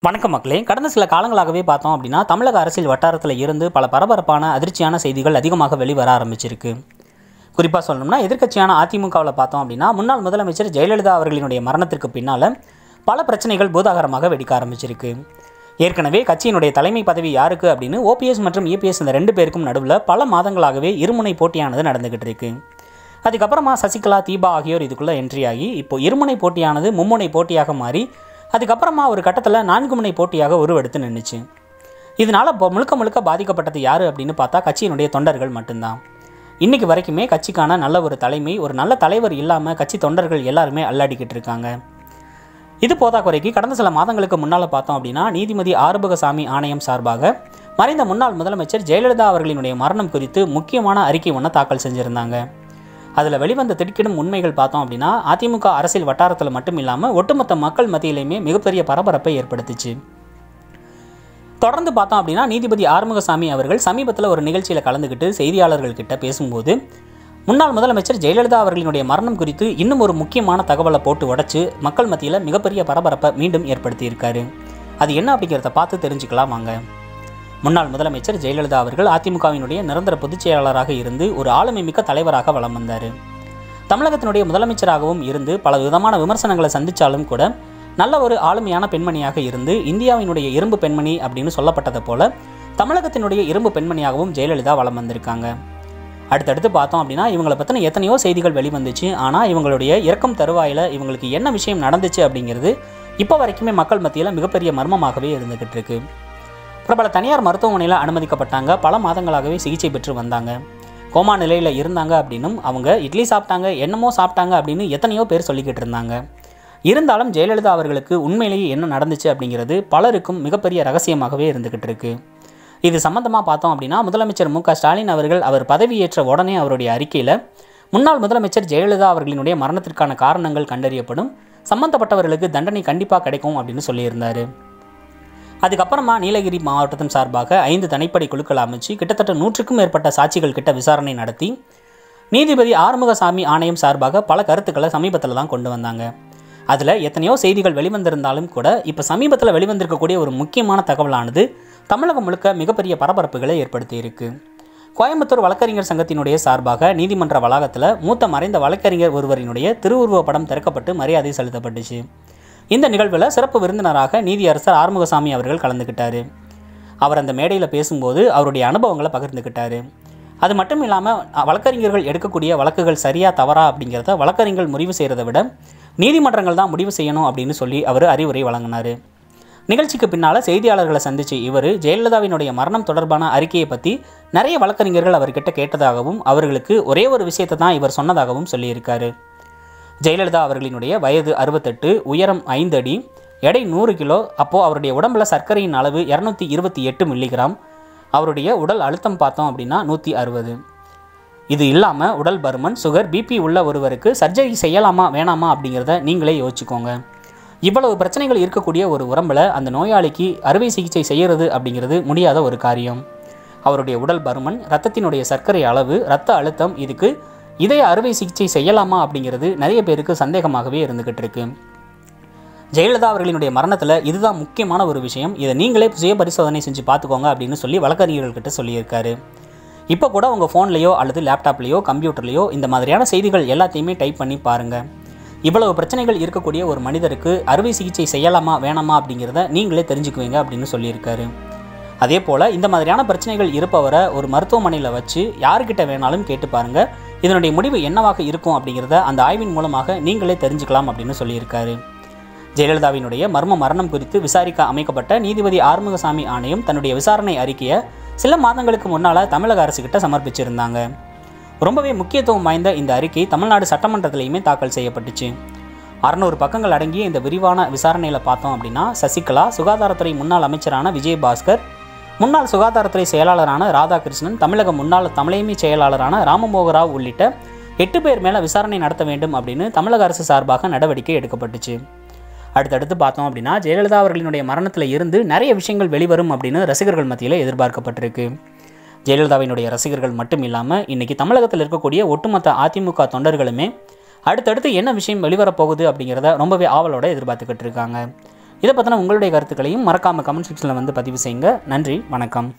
வணக்கம் மக்களே கடந்த சில காலங்களாகவே பார்த்தோம் அப்படின்னா தமிழக அரசியல் வட்டாரத்தில் இருந்து பல பரபரப்பான அதிர்ச்சியான செய்திகள் அதிகமாக வெளிவர ஆரம்பிச்சிருக்கு குறிப்பாக சொல்லணும்னா எதிர்க்கட்சியான அதிமுகவில் பார்த்தோம் அப்படின்னா முன்னாள் முதலமைச்சர் ஜெயலலிதா அவர்களினுடைய மரணத்திற்கு பின்னால் பல பிரச்சனைகள் பூதாகரமாக வெடிக்க ஆரம்பிச்சிருக்கு ஏற்கனவே கட்சியினுடைய தலைமை பதவி யாருக்கு அப்படின்னு ஓபிஎஸ் மற்றும் இபிஎஸ் இந்த ரெண்டு பேருக்கும் நடுவில் பல மாதங்களாகவே இருமுனை போட்டியானது நடந்துகிட்டு இருக்கு அதுக்கப்புறமா சசிகலா தீபா ஆகியோர் இதுக்குள்ளே என்ட்ரி ஆகி இப்போ இருமுனை போட்டியானது மும்முனை போட்டியாக மாறி அதுக்கப்புறமா ஒரு கட்டத்தில் நான்கு முனை போட்டியாக உருவெடுத்து நின்றுச்சு இதனால் இப்போ முழுக்க முழுக்க பாதிக்கப்பட்டது யார் அப்படின்னு பார்த்தா கட்சியினுடைய தொண்டர்கள் மட்டும்தான் இன்னைக்கு வரைக்குமே கட்சிக்கான நல்ல ஒரு தலைமை ஒரு நல்ல தலைவர் இல்லாமல் கட்சி தொண்டர்கள் எல்லாருமே அல்லாடிக்கிட்டு இருக்காங்க இது போதாக்குறைக்கு கடந்த சில மாதங்களுக்கு முன்னால் பார்த்தோம் அப்படின்னா நீதிபதி ஆறுமுகசாமி ஆணையம் சார்பாக மறைந்த முன்னாள் முதலமைச்சர் ஜெயலலிதா அவர்களினுடைய மரணம் குறித்து முக்கியமான அறிக்கை ஒன்று தாக்கல் செஞ்சுருந்தாங்க அதில் வெளிவந்த திடுக்கிடும் உண்மைகள் பார்த்தோம் அப்படின்னா அதிமுக அரசியல் வட்டாரத்தில் மட்டும் இல்லாமல் ஒட்டுமொத்த மக்கள் மத்தியிலையுமே மிகப்பெரிய பரபரப்பை ஏற்படுத்துச்சு தொடர்ந்து பார்த்தோம் அப்படின்னா நீதிபதி ஆறுமுகசாமி அவர்கள் சமீபத்தில் ஒரு நிகழ்ச்சியில் கலந்துக்கிட்டு செய்தியாளர்கள் கிட்ட பேசும்போது முன்னாள் முதலமைச்சர் ஜெயலலிதா அவர்களினுடைய மரணம் குறித்து இன்னும் ஒரு முக்கியமான தகவலை போட்டு உடைச்சு மக்கள் மத்தியில் மிகப்பெரிய பரபரப்பை மீண்டும் ஏற்படுத்தியிருக்காரு அது என்ன அப்படிங்கிறத பார்த்து தெரிஞ்சுக்கலாம் வாங்க முன்னாள் முதலமைச்சர் ஜெயலலிதா அவர்கள் அதிமுகவினுடைய நிரந்தர பொதுச் செயலாளராக இருந்து ஒரு ஆளுமை மிக்க தலைவராக வலம் வந்தார் தமிழகத்தினுடைய முதலமைச்சராகவும் இருந்து பல விதமான விமர்சனங்களை சந்தித்தாலும் கூட நல்ல ஒரு ஆளுமையான பெண்மணியாக இருந்து இந்தியாவினுடைய இரும்பு பெண்மணி அப்படின்னு சொல்லப்பட்டதை போல தமிழகத்தினுடைய இரும்பு பெண்மணியாகவும் ஜெயலலிதா வலம் வந்திருக்காங்க அடுத்தடுத்து பார்த்தோம் அப்படின்னா இவங்களை பற்றின எத்தனையோ செய்திகள் வெளிவந்துச்சு ஆனால் இவங்களுடைய இறக்கம் தருவாயில் இவங்களுக்கு என்ன விஷயம் நடந்துச்சு அப்படிங்கிறது இப்போ வரைக்குமே மக்கள் மத்தியில் மிகப்பெரிய மர்மமாகவே இருந்துகிட்டு இருக்கு பிரபல தனியார் மருத்துவமனையில் அனுமதிக்கப்பட்டாங்க பல மாதங்களாகவே சிகிச்சை பெற்று வந்தாங்க கோமா நிலையில் இருந்தாங்க அப்படின்னும் அவங்க இட்லி சாப்பிட்டாங்க என்னமோ சாப்பிட்டாங்க அப்படின்னு எத்தனையோ பேர் சொல்லிக்கிட்டு இருந்தாங்க இருந்தாலும் ஜெயலலிதா அவர்களுக்கு உண்மையிலேயே என்ன நடந்துச்சு அப்படிங்கிறது பலருக்கும் மிகப்பெரிய ரகசியமாகவே இருந்துக்கிட்டு இருக்கு இது சம்பந்தமாக பார்த்தோம் அப்படின்னா முதலமைச்சர் மு க ஸ்டாலின் அவர்கள் அவர் பதவியேற்ற உடனே அவருடைய அறிக்கையில் முன்னாள் முதலமைச்சர் ஜெயலலிதா அவர்களினுடைய மரணத்திற்கான காரணங்கள் கண்டறியப்படும் சம்பந்தப்பட்டவர்களுக்கு தண்டனை கண்டிப்பாக கிடைக்கும் அப்படின்னு சொல்லியிருந்தார் அதுக்கப்புறமா நீலகிரி மாவட்டத்தின் சார்பாக ஐந்து தனிப்படை குழுக்கள் அமைச்சு கிட்டத்தட்ட நூற்றுக்கும் மேற்பட்ட சாட்சிகள் கிட்ட விசாரணை நடத்தி நீதிபதி ஆறுமுகசாமி ஆணையம் சார்பாக பல கருத்துக்களை சமீபத்தில் தான் கொண்டு வந்தாங்க அதில் எத்தனையோ செய்திகள் வெளிவந்திருந்தாலும் கூட இப்போ சமீபத்தில் வெளிவந்திருக்கக்கூடிய ஒரு முக்கியமான தகவலானது தமிழகம் முழுக்க மிகப்பெரிய பரபரப்புகளை ஏற்படுத்தி இருக்கு கோயம்புத்தூர் வழக்கறிஞர் சங்கத்தினுடைய சார்பாக நீதிமன்ற வளாகத்தில் மூத்த மறைந்த வழக்கறிஞர் ஒருவரினுடைய திருவுருவப் படம் திறக்கப்பட்டு மரியாதை செலுத்தப்பட்டுச்சு இந்த நிகழ்வில் சிறப்பு விருந்தினராக நீதியரசர் ஆறுமுகசாமி அவர்கள் கலந்துக்கிட்டாரு அவர் அந்த மேடையில் பேசும்போது அவருடைய அனுபவங்களை பகிர்ந்துக்கிட்டாரு அது மட்டும் இல்லாமல் வழக்கறிஞர்கள் எடுக்கக்கூடிய வழக்குகள் சரியா தவறா அப்படிங்கிறத வழக்கறிஞர்கள் முடிவு செய்கிறத விட நீதிமன்றங்கள் தான் முடிவு செய்யணும் அப்படின்னு சொல்லி அவர் அறிவுரை வழங்கினார் நிகழ்ச்சிக்கு பின்னால் செய்தியாளர்களை சந்திச்சு இவர் ஜெயலலிதாவினுடைய மரணம் தொடர்பான அறிக்கையை பற்றி நிறைய வழக்கறிஞர்கள் அவர்கிட்ட கேட்டதாகவும் அவர்களுக்கு ஒரே ஒரு விஷயத்தை தான் இவர் சொன்னதாகவும் சொல்லியிருக்காரு ஜெயலலிதா அவர்களினுடைய வயது அறுபத்தெட்டு உயரம் ஐந்து அடி எடை நூறு கிலோ அப்போது அவருடைய உடம்புல சர்க்கரையின் அளவு இரநூத்தி இருபத்தி எட்டு மில்லிகிராம் அவருடைய உடல் அழுத்தம் பார்த்தோம் அப்படின்னா நூற்றி அறுபது இது இல்லாமல் உடல் பருமன் சுகர் பிபி உள்ள ஒருவருக்கு சர்ஜரி செய்யலாமா வேணாமா அப்படிங்கிறத நீங்களே யோசிச்சுக்கோங்க இவ்வளவு பிரச்சனைகள் இருக்கக்கூடிய ஒரு உடம்பில் அந்த நோயாளிக்கு அறுவை சிகிச்சை செய்கிறது அப்படிங்கிறது முடியாத ஒரு காரியம் அவருடைய உடல் பருமன் ரத்தத்தினுடைய சர்க்கரை அளவு இரத்த அழுத்தம் இதுக்கு இதய அறுவை சிகிச்சை செய்யலாமா அப்படிங்கிறது நிறைய பேருக்கு சந்தேகமாகவே இருந்துகிட்டு இருக்கு ஜெயலலிதா அவர்களினுடைய மரணத்தில் இதுதான் முக்கியமான ஒரு விஷயம் இதை நீங்களே சுய பரிசோதனை செஞ்சு பார்த்துக்கோங்க அப்படின்னு சொல்லி வழக்கறிஞர்கள்கிட்ட சொல்லியிருக்காரு இப்போ கூட உங்கள் ஃபோன்லேயோ அல்லது லேப்டாப்லேயோ கம்ப்யூட்டர்லேயோ இந்த மாதிரியான செய்திகள் எல்லாத்தையுமே டைப் பண்ணி பாருங்கள் இவ்வளவு பிரச்சனைகள் இருக்கக்கூடிய ஒரு மனிதருக்கு அறுவை சிகிச்சை செய்யலாமா வேணாமா அப்படிங்கிறத நீங்களே தெரிஞ்சுக்குவீங்க அப்படின்னு சொல்லியிருக்காரு அதே போல் இந்த மாதிரியான பிரச்சனைகள் இருப்பவரை ஒரு மருத்துவமனையில் வச்சு யாருக்கிட்ட வேணாலும் கேட்டு பாருங்கள் இதனுடைய முடிவு என்னவாக இருக்கும் அப்படிங்கிறத அந்த ஆய்வின் மூலமாக நீங்களே தெரிஞ்சுக்கலாம் அப்படின்னு சொல்லியிருக்காரு ஜெயலலிதாவினுடைய மர்ம மரணம் குறித்து விசாரிக்க அமைக்கப்பட்ட நீதிபதி ஆறுமுகசாமி ஆணையம் தன்னுடைய விசாரணை அறிக்கையை சில மாதங்களுக்கு முன்னால் தமிழக அரசுக்கிட்ட சமர்ப்பிச்சிருந்தாங்க ரொம்பவே முக்கியத்துவம் வாய்ந்த இந்த அறிக்கை தமிழ்நாடு சட்டமன்றத்திலையுமே தாக்கல் செய்யப்பட்டுச்சு அறநூறு பக்கங்கள் அடங்கிய இந்த விரிவான விசாரணையில் பார்த்தோம் அப்படின்னா சசிகலா சுகாதாரத்துறை முன்னாள் அமைச்சரான விஜயபாஸ்கர் முன்னாள் சுகாதாரத்துறை செயலாளரான ராதாகிருஷ்ணன் தமிழக முன்னாள் தலைமை செயலாளரான ராமமோகராவ் உள்ளிட்ட எட்டு பேர் மேலே விசாரணை நடத்த வேண்டும் அப்படின்னு தமிழக அரசு சார்பாக நடவடிக்கை எடுக்கப்பட்டுச்சு அடுத்தடுத்து பார்த்தோம் அப்படின்னா ஜெயலலிதா அவர்களினுடைய மரணத்தில் இருந்து நிறைய விஷயங்கள் வெளிவரும் அப்படின்னு ரசிகர்கள் மத்தியில் எதிர்பார்க்கப்பட்டிருக்கு ஜெயலலிதாவினுடைய ரசிகர்கள் மட்டும் இல்லாமல் இன்றைக்கி தமிழகத்தில் இருக்கக்கூடிய ஒட்டுமொத்த அதிமுக தொண்டர்களுமே அடுத்தடுத்து என்ன விஷயம் வெளிவரப்போகுது அப்படிங்கிறத ரொம்பவே ஆவலோட எதிர்பார்த்துக்கிட்டு இருக்காங்க இதை பற்றின உங்களுடைய கருத்துக்களையும் மறக்காமல் கமெண்ட் செக்ஷனில் வந்து பதிவு செய்யுங்க நன்றி வணக்கம்